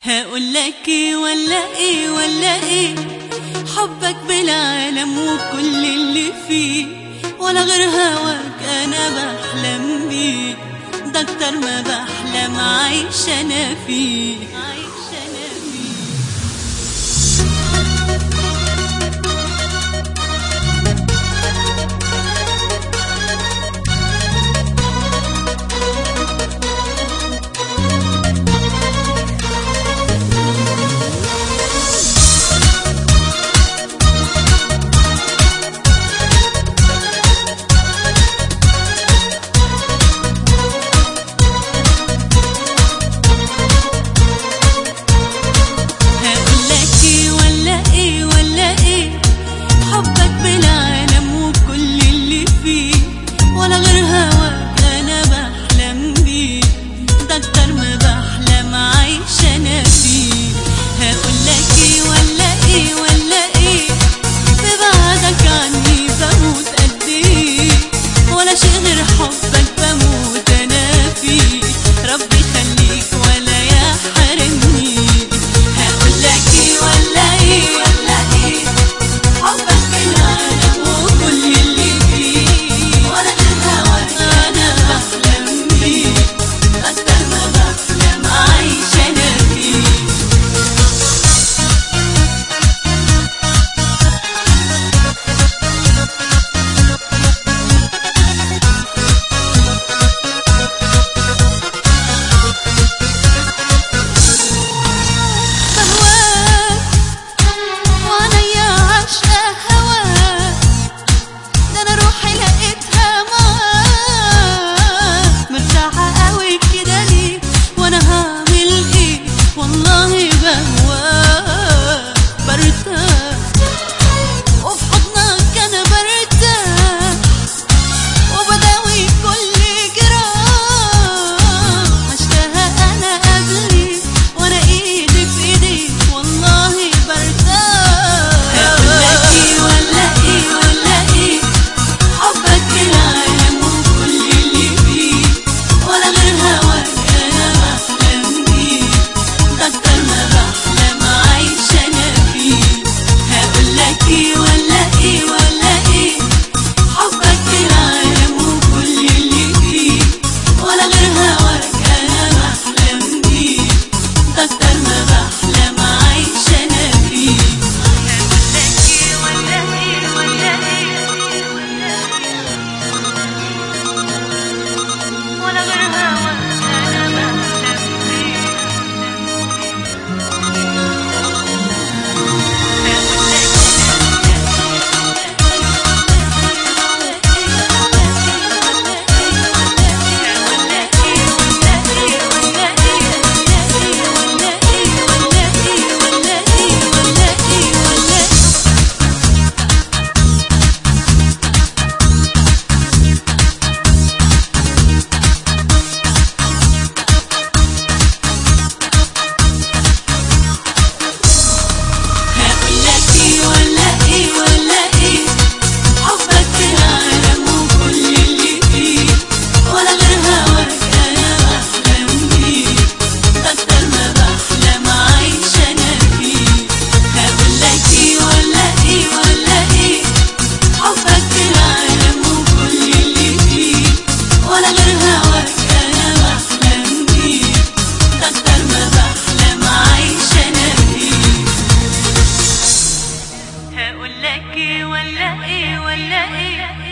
هقول لك ايه ولا ايه ولا ايه حبك بالعالم وكل اللي فيه ولا غير هواك انا بحلم بيه ده اكتر ما بحلم عايش انا فيه عايش انا فيه هقول لك ايه ولا ايه ولا ايه حبك بالعالم وكل اللي فيه ولا غير هواك انا بحلم بيه ده اكتر ما بحلم عايش انا فيه هقول لك ايه ولا ايه ولا ايه في بعدك عني بموت قد ايه ولا شيء غير حبك بموت انا فيه ربي يخليك ولا يحرمني هقول لك ايه ولا ايه ولا ايه حبك بالعالم وكل اللي فيه ولا غير هواك انا بحلم بيه اكتر ما بحلم عايش انا فيه بهواك وعليا عشقة هواك ده انا روحي لقيتها معاك مرتاحة قوي كده ليه وانا هعمل ايه والله بهواك برتاح وفي حضنك انا برتاح وبداوي كل جراح عشتها انا قبلي وانا ايدي في ايديك والله برتاح هقول لك ايه ولا ايه ولا ايه حبك بالعالم وكل اللي فيه ولا غير هواك انا بحلم بيه ده اكتر ما بحلم عايش انا فيه هقول لك ايه ولا ايه ولا ايه حبك بالعالم وكل اللي فيه ولا غير هواك انا بحلم بيه ده اكتر ما بحلم عايش انا فيه هقول لك ايه ولا ايه ولا ايه ولا غير هواك انا بحلم بيه هقول لك ايه ولا ايه ولا ايه حبك بالعالم وكل اللي فيه ولا غير هواك انا بحلم بيه ده اكتر ما بحلم عايش انا فيه هقول لك ايه ولا ايه ولا ايه حبك بالعالم وكل اللي فيه ولا غير هواك انا بحلم بيه ده اكتر ما بحلم عايش انا فيه هقول لك ايه ولا ايه ولا ايه